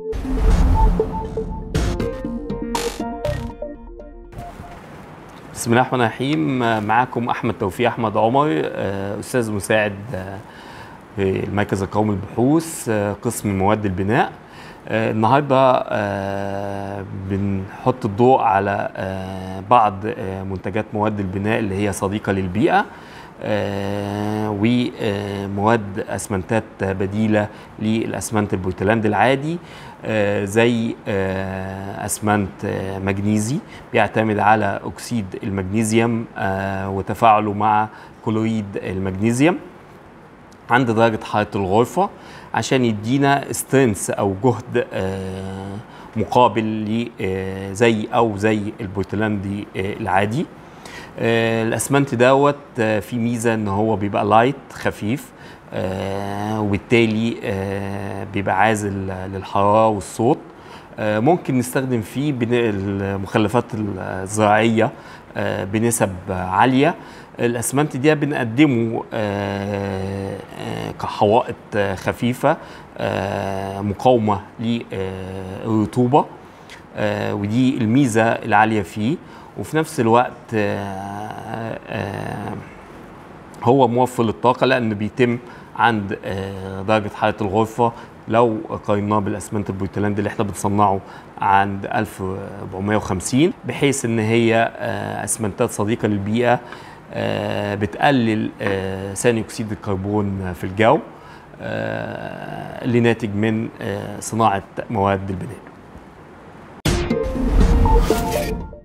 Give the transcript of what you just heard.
بسم الله الرحمن الرحيم معاكم احمد توفيق احمد عمر استاذ مساعد في المركز القومي للبحوث قسم مواد البناء النهارده بنحط الضوء على بعض منتجات مواد البناء اللي هي صديقه للبيئه ومواد اسمنتات بديله للاسمنت البورتلاند العادي زي اسمنت مغنيزي بيعتمد على اكسيد المغنيسيوم وتفاعله مع كلوريد المغنيسيوم عند درجه حراره الغرفه عشان يدينا سترينث او جهد مقابل ل زي او زي البورتلاندي العادي الاسمنت دوت في ميزه ان هو بيبقى لايت خفيف وبالتالي بيبقى عازل للحراره والصوت ممكن نستخدم فيه المخلفات الزراعيه بنسب عاليه الاسمنت دي بنقدمه كحوائط خفيفه مقاومه للرطوبه ودي الميزه العاليه فيه وفي نفس الوقت هو موفر للطاقه لان بيتم عند درجه حراره الغرفه لو قارناه بالاسمنت البورتلاند اللي احنا بنصنعه عند 1450 بحيث ان هي اسمنتات صديقه للبيئه بتقلل ثاني اكسيد الكربون في الجو اللي ناتج من صناعه مواد البناء